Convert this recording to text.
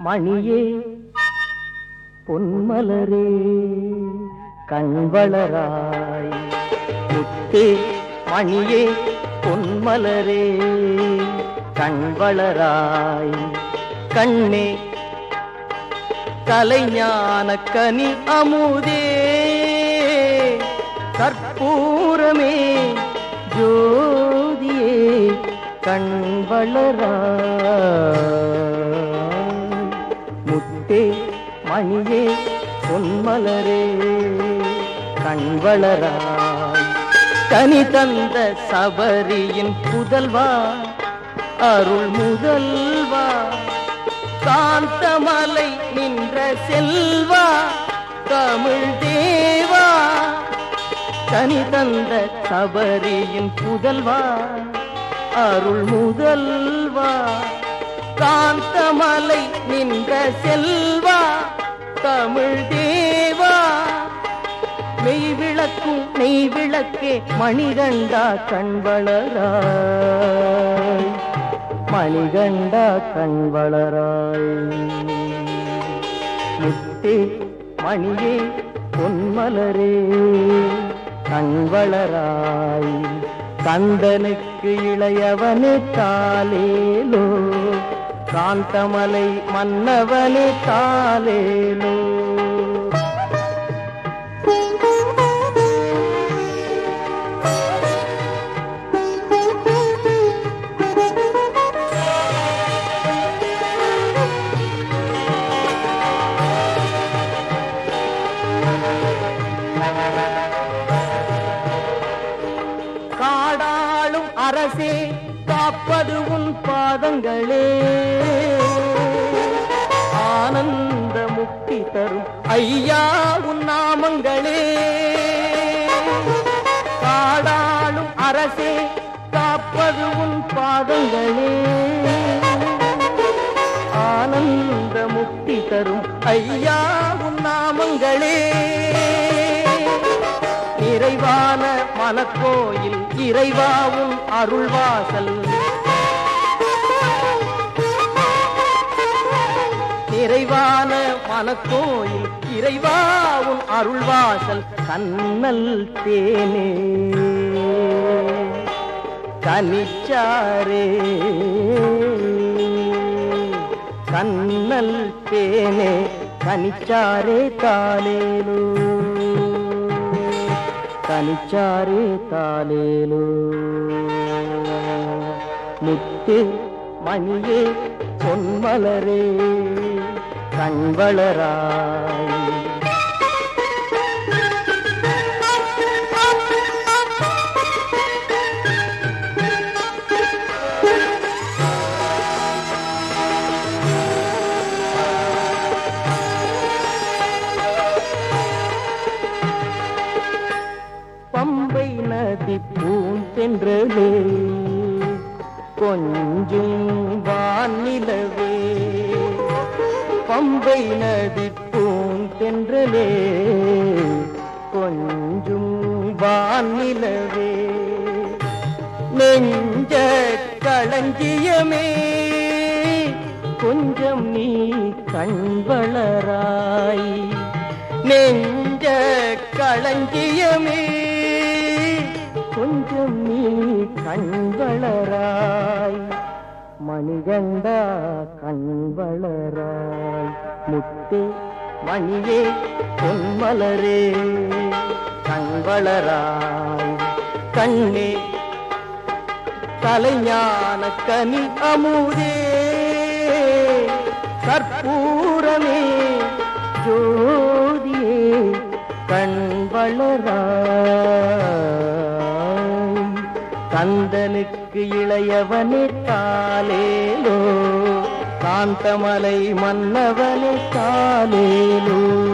மணியே பொன்மலரே கண்வளராய் முத்தே மணியே பொன்மலரே கண்வளராய் கண்ணே கலைஞான கனி அமுதே கற்பூரமே ஜோதியே கண்வளராய் முத்தே மணியே பொன்மலரே கண்வளராய் கனி தந்த சபரியின் புதல்வா அருள் முதல்வா காந்தமலை நின்ற செல்வா தமிழ் தேவா கனி தந்த சபரியின் புதல்வா அருள் முதல்வா காந்தமலை நின்ற செல்வா தமிழ் தேவா மெய் விளக்கும் நெய் விளக்கே மணிகண்டா கண்வளராய் மணிகண்டா கண்வளராய் முத்தே மணியே பொன்மலரே கண்வளராய் கந்தனுக்கு இளையவனே தாலேலோ காந்தமலை மன்னவனே தாலேலோ காடாளும் அரசே காப்பது உன் பாதங்களே ஆனந்த முக்தி தரும் ஐயா உன் நாமங்களே காடாளும் அரசே காப்பது உன் பாதங்களே ஆனந்த முக்தி தரும் ஐயா உன் நாமங்களே நிறைவான மனக்கோயில் இறைவாவும் அருள்வாசல் நிறைவான மனக்கோயில் இறைவாவும் அருள்வாசல் கண்ணல் தேனே கனிச்சாரே கண்ணல் தேனே கனிச்சாரே தாலேலோ கனிச்சாரே தாலேலோ முத்து மணியே பொன்மலரே கண்வளராய் பம்பை நதி பூந்தென்றலே கொஞ்சும் வானிலவே பம்பை நதி பூந்தென்றலே கொஞ்சும் வானிலவே நெஞ்ச களஞ்சியமே கொஞ்சம் நீ கண்வளராய் நெஞ்ச களஞ்சியமே கொஞ்சம் நீ கண்வளராய் மணிகண்டா கண்வளராய் முத்தே மணியே பொன்மலரே கண்வளராய் கண்ணே கலைஞான கனி அமுதே கற்பூரமே ஜோதியே கண்வளராய் கந்தனுக்கு இளையவனே தாலேலோ காந்தமலை மன்னவனே தாலேலோ